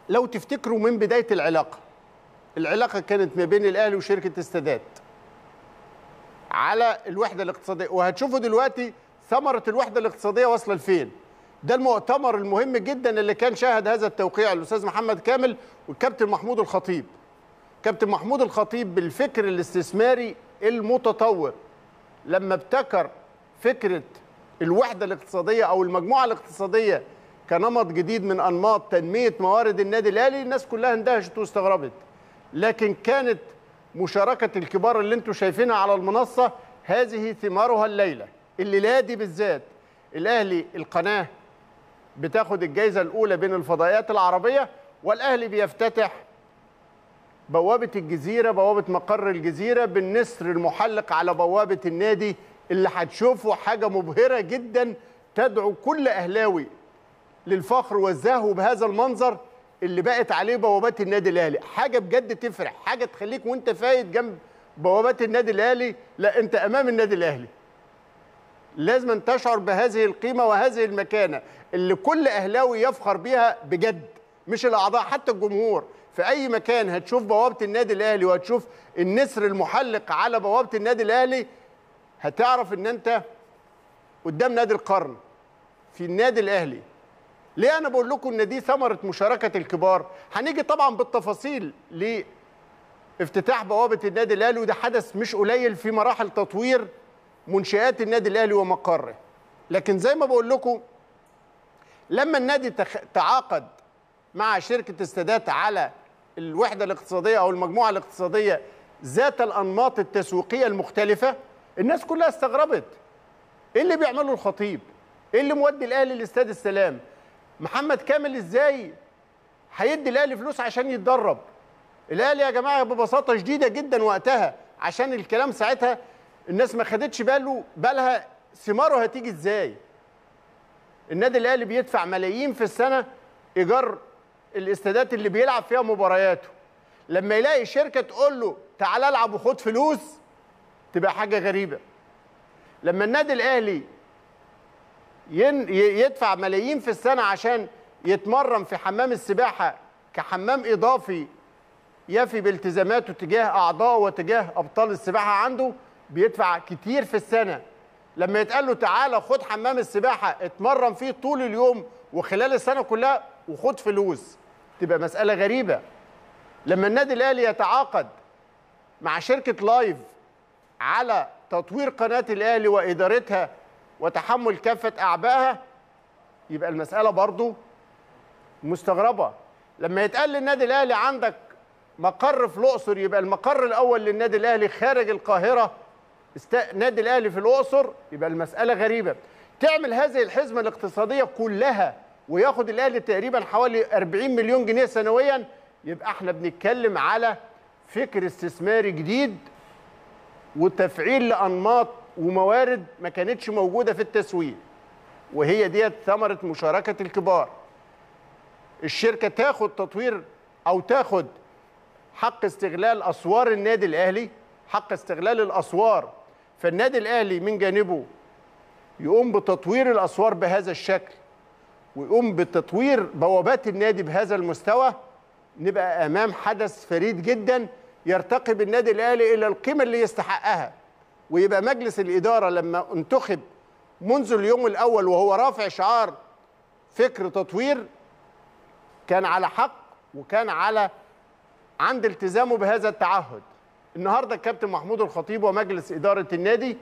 لو تفتكروا من بدايه العلاقه العلاقه كانت ما بين الاهلي وشركه استادات على الوحده الاقتصاديه وهتشوفوا دلوقتي ثمره الوحده الاقتصاديه واصله لفين ده المؤتمر المهم جدا اللي كان شاهد هذا التوقيع الاستاذ محمد كامل والكابتن محمود الخطيب كابتن محمود الخطيب بالفكر الاستثماري المتطور لما ابتكر فكره الوحده الاقتصاديه او المجموعه الاقتصاديه كنمط جديد من انماط تنميه موارد النادي الاهلي الناس كلها اندهشت واستغربت لكن كانت مشاركه الكبار اللي انتم شايفينها على المنصه هذه ثمارها الليله الليله دي بالذات الاهلي القناه بتاخد الجائزه الاولى بين الفضائيات العربيه والاهلي بيفتتح بوابه الجزيره بوابه مقر الجزيره بالنسر المحلق على بوابه النادي اللي هتشوفوا حاجه مبهره جدا تدعو كل اهلاوي للفخر والزهو بهذا المنظر اللي بقت عليه بوابات النادي الاهلي حاجه بجد تفرح حاجه تخليك وانت فايت جنب بوابات النادي الاهلي لا انت امام النادي الاهلي لازم أن تشعر بهذه القيمه وهذه المكانه اللي كل اهلاوي يفخر بيها بجد مش الاعضاء حتى الجمهور في اي مكان هتشوف بوابه النادي الاهلي وهتشوف النسر المحلق على بوابه النادي الاهلي هتعرف ان انت قدام نادي القرن في النادي الاهلي ليه انا بقول لكم ان دي ثمره مشاركه الكبار هنيجي طبعا بالتفاصيل لافتتاح بوابه النادي الاهلي وده حدث مش قليل في مراحل تطوير منشآت النادي الاهلي ومقره لكن زي ما بقول لكم لما النادي تخ... تعاقد مع شركه استادات على الوحده الاقتصاديه او المجموعه الاقتصاديه ذات الانماط التسويقيه المختلفه الناس كلها استغربت ايه اللي بيعمله الخطيب ايه اللي مودي الاهلي لاستاد السلام محمد كامل ازاي هيدي الاهلي فلوس عشان يتدرب الاهلي يا جماعه ببساطه شديده جدا وقتها عشان الكلام ساعتها الناس ما خدتش باله بالها ثماره هتيجي ازاي النادي الاهلي بيدفع ملايين في السنه ايجار الاستادات اللي بيلعب فيها مبارياته لما يلاقي شركه تقول له تعال العب وخد فلوس تبقى حاجه غريبه لما النادي الاهلي ين- ي- يدفع ملايين في السنه عشان يتمرن في حمام السباحه كحمام اضافي يفي بالتزاماته تجاه اعضائه وتجاه ابطال السباحه عنده بيدفع كتير في السنه لما يتقال له تعالى خد حمام السباحه اتمرن فيه طول اليوم وخلال السنه كلها وخد فلوس تبقى مساله غريبه لما النادي الاهلي يتعاقد مع شركه لايف على تطوير قناه الاهلي وادارتها وتحمل كافه اعبائها يبقى المساله برضو مستغربه لما يتقال للنادي الاهلي عندك مقر في الاقصر يبقى المقر الاول للنادي الاهلي خارج القاهره است... نادي الاهلي في الاقصر يبقى المساله غريبه تعمل هذه الحزمه الاقتصاديه كلها وياخد الاهلي تقريبا حوالي 40 مليون جنيه سنويا يبقى احنا بنتكلم على فكر استثماري جديد وتفعيل لانماط وموارد ما كانتش موجوده في التسويق وهي ديت ثمره مشاركه الكبار الشركه تاخد تطوير او تاخد حق استغلال اسوار النادي الاهلي حق استغلال الاسوار فالنادي الاهلي من جانبه يقوم بتطوير الاسوار بهذا الشكل ويقوم بتطوير بوابات النادي بهذا المستوى نبقى امام حدث فريد جدا يرتقي بالنادي الاهلي الى القيمه اللي يستحقها ويبقى مجلس الاداره لما انتخب منذ اليوم الاول وهو رافع شعار فكر تطوير كان على حق وكان على عند التزامه بهذا التعهد النهارده الكابتن محمود الخطيب ومجلس اداره النادي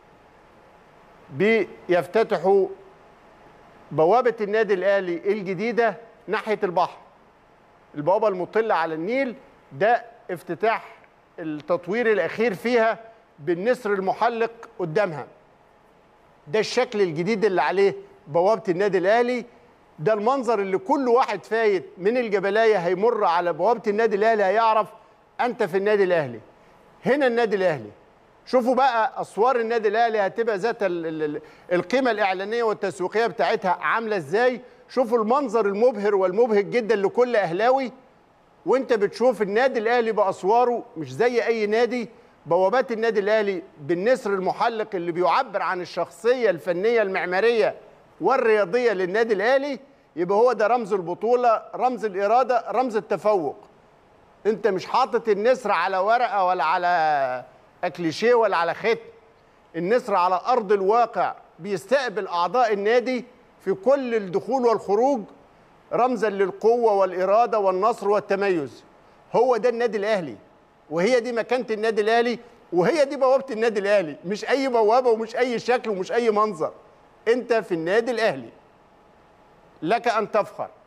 بيفتتحوا بوابه النادي الاهلي الجديده ناحيه البحر البوابه المطله على النيل ده افتتاح التطوير الاخير فيها بالنسر المحلق قدامها ده الشكل الجديد اللي عليه بوابه النادي الاهلي ده المنظر اللي كل واحد فايت من الجبلايه هيمر على بوابه النادي الاهلي هيعرف انت في النادي الاهلي هنا النادي الاهلي شوفوا بقى اسوار النادي الاهلي هتبقى ذات ال- ال- ال- القيمه الاعلانيه والتسويقيه بتاعتها عامله ازاي شوفوا المنظر المبهر والمبهج جدا لكل اهلاوي وانت بتشوف النادي الاهلي باسواره مش زي اي نادي بوابات النادي الاهلي بالنسر المحلق اللي بيعبر عن الشخصيه الفنيه المعماريه والرياضيه للنادي الاهلي يبقى هو ده رمز البطوله رمز الاراده رمز التفوق انت مش حاطط النسر على ورقه ولا على اكليشيه ولا على ختم النسر على ارض الواقع بيستقبل اعضاء النادي في كل الدخول والخروج رمزا للقوه والاراده والنصر والتميز هو ده النادي الاهلي وهي دي مكانه النادي الاهلي وهي دي بوابه النادي الاهلي مش اي بوابه ومش اي شكل ومش اي منظر انت في النادي الاهلي لك ان تفخر